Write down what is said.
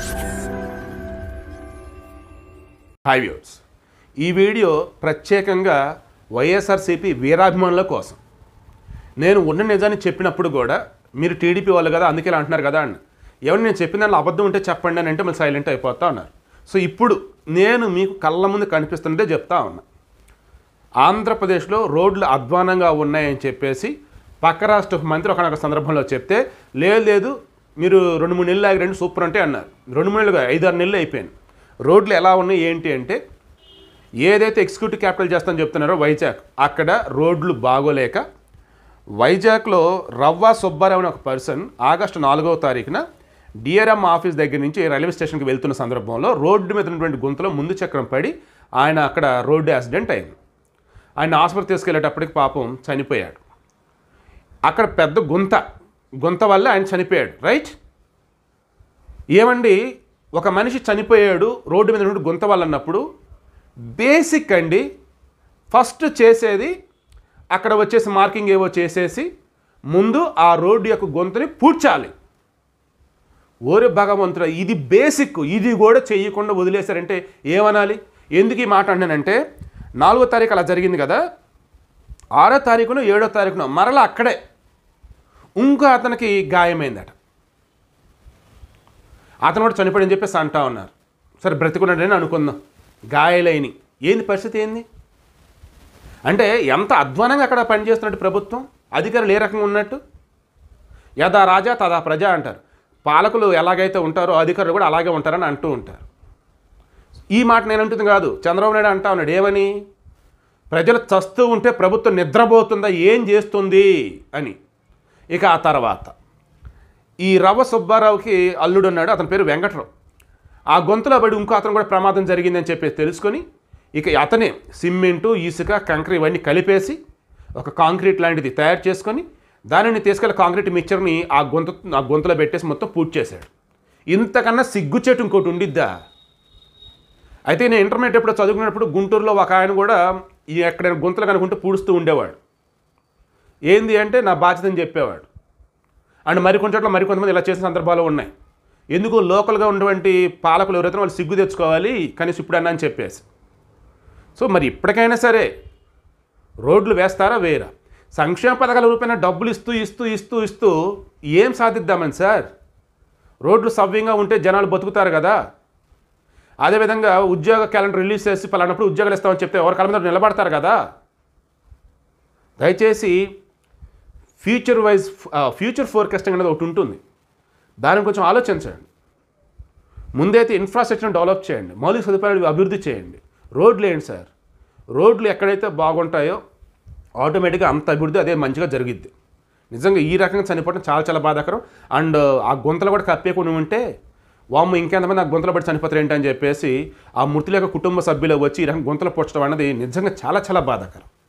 hi viewers ఈ video ప్రత్యేకంగా వైఎస్ఆర్సీపీ వీరాభిమానుల కోసం నేను ఉన్న నిజాన్ని చెప్పినప్పుడు కూడా మీరు టీడీపీ వాళ్ళు కదా అందుకే ఇలా అంటున్నారు కదా అన్న ఎవరు నేను చెప్పిన దానిలో అబద్ధం ఉంటే చెప్పండి అని అంటే మళ్ళీ సైలెంట్ అయిపోతా ఉన్నారు సో ఇప్పుడు నేను మీకు కళ్ళ ముందు కనిపిస్తుంటే చెప్తా ఉన్నా ఆంధ్రప్రదేశ్లో రోడ్లు అధ్వానంగా ఉన్నాయని చెప్పేసి పక్క రాష్ట్ర మంత్రి ఒకనొక సందర్భంలో చెప్తే లేదు లేదు మీరు రెండు మూడు నెలలు ఆగి రెండు సూపర్ అంటే అన్నారు రెండు మూడు నెలలుగా ఐదారు నెలలు అయిపోయింది రోడ్లు ఎలా ఉన్నాయి ఏంటి అంటే ఏదైతే ఎగ్జిక్యూటివ్ క్యాపిటల్ చేస్తానని చెప్తున్నారో వైజాగ్ అక్కడ రోడ్లు బాగోలేక వైజాగ్లో రవ్వ సుబ్బారావు అనే ఒక పర్సన్ ఆగస్టు నాలుగవ తారీఖున డిఆర్ఎం ఆఫీస్ దగ్గర నుంచి రైల్వే స్టేషన్కి వెళ్తున్న సందర్భంలో రోడ్డు మీద ఉన్నటువంటి గుంతలో ముందు చక్రం పడి ఆయన అక్కడ రోడ్డు యాక్సిడెంట్ అయింది ఆయన ఆసుపత్రి తీసుకెళ్లేటప్పటికి పాపం చనిపోయాడు అక్కడ పెద్ద గుంత గుంత వల్ల ఆయన చనిపోయాడు రైట్ ఏమండి ఒక మనిషి చనిపోయాడు రోడ్డు మీద ఉన్నటువంటి గుంత వల్ల అన్నప్పుడు బేసిక్ అండి ఫస్ట్ చేసేది అక్కడ వచ్చేసి మార్కింగ్ ఏవో చేసేసి ముందు ఆ రోడ్డు యొక్క గొంతుని పూడ్చాలి ఓరే భగవంతుడా ఇది బేసిక్ ఇది కూడా చేయకుండా వదిలేశారంటే ఏమనాలి ఎందుకు ఈ మాట అంటానంటే నాలుగో తారీఖు అలా జరిగింది కదా ఆరో తారీఖున ఏడో తారీఖున మరలా అక్కడే ఇంకో అతనికి గాయమైందట అతను కూడా చనిపోయాడని చెప్పేసి అంటా ఉన్నారు సరే బ్రతికున్నాడని అనుకుందాం గాయాలైని ఏంది పరిస్థితి ఏంది అంటే ఎంత అధ్వానంగా అక్కడ పనిచేస్తున్నట్టు ప్రభుత్వం అధికారులు ఏ రకంగా ఉన్నట్టు యథా రాజా తదా ప్రజ అంటారు పాలకులు ఎలాగైతే ఉంటారో అధికారులు కూడా అలాగే ఉంటారని అంటూ ఉంటారు ఈ మాట నేను అంటుంది కాదు చంద్రబాబు నాయుడు అంటా ఉన్నాడు ఏమని ప్రజలు చస్తూ ఉంటే ప్రభుత్వం నిద్రపోతుందా ఏం చేస్తుంది అని ఇక ఆ తర్వాత ఈ రవ్వ సుబ్బారావుకి అల్లుడు ఉన్నాడు అతని పేరు వెంకట్రావు ఆ గొంతులో పడి ఇంకో అతను కూడా ప్రమాదం జరిగిందని చెప్పేసి తెలుసుకొని ఇక అతనే సిమెంటు ఇసుక కంకర ఇవన్నీ కలిపేసి ఒక కాంక్రీట్ లాంటిది తయారు చేసుకొని దానిని తీసుకెళ్ళి కాంక్రీట్ మిక్చర్ని ఆ గొంతు ఆ గొంతులో పెట్టేసి మొత్తం పూర్తి చేశాడు ఇంతకన్నా సిగ్గుచేటు ఇంకోటి ఉండిద్దా అయితే నేను ఇంటర్మీడియట్ ఎప్పుడు చదువుకునేటప్పుడు గుంటూరులో ఒక ఆయన కూడా ఈ ఎక్కడైనా గుంతలు కనుకుంటూ పూడుస్తూ ఉండేవాడు ఏంది అంటే నా బాధ్యత అని చెప్పేవాడు అండ్ మరికొన్ని చోట్ల మరికొంతమంది ఇలా చేసిన సందర్భాలు ఉన్నాయి ఎందుకు లోకల్గా ఉన్నటువంటి పాలకులు ఎవరైతే వాళ్ళు సిగ్గు తెచ్చుకోవాలి కనీసం ఇప్పుడన్నా అని చెప్పేసి సో మరి ఇప్పటికైనా సరే రోడ్లు వేస్తారా వేరా సంక్షేమ పథకాల రూపైన డబ్బులు ఇస్తూ ఇస్తూ ఇస్తూ ఇస్తూ ఏం సాధిద్దామని సార్ రోడ్లు సవ్యంగా ఉంటే జనాలు బతుకుతారు కదా అదేవిధంగా ఉద్యోగ క్యాలెండర్ రిలీజ్ చేసి పలానప్పుడు ఉద్యోగాలు ఇస్తామని చెప్తే ఎవరి కాలం మీద నిలబడతారు కదా దయచేసి ఫ్యూచర్ వైజ్ ఫ్యూచర్ ఫోర్కాస్టింగ్ అనేది ఒకటి ఉంటుంది దాని కొంచెం ఆలోచించండి ముందైతే ఇన్ఫ్రాస్ట్రక్చర్ని డెవలప్ చేయండి మౌలిక సదుపాయాలు అభివృద్ధి చేయండి రోడ్లు ఏంటి సార్ రోడ్లు ఎక్కడైతే బాగుంటాయో ఆటోమేటిక్గా అంత అభివృద్ధి అదే మంచిగా జరిగిద్ది నిజంగా ఈ రకంగా చనిపోవడం చాలా చాలా బాధాకరం అండ్ ఆ గుంతలు కూడా కప్పేకుండా ఉంటే వామ్మ ఇంకెంతమంది ఆ గుంతలు పడి చనిపోతారు ఏంటని చెప్పేసి ఆ మృతుల యొక్క కుటుంబ సభ్యులు వచ్చి ఈ రకంగా గుంతలు పొచ్చడం అన్నది నిజంగా చాలా చాలా బాధాకరం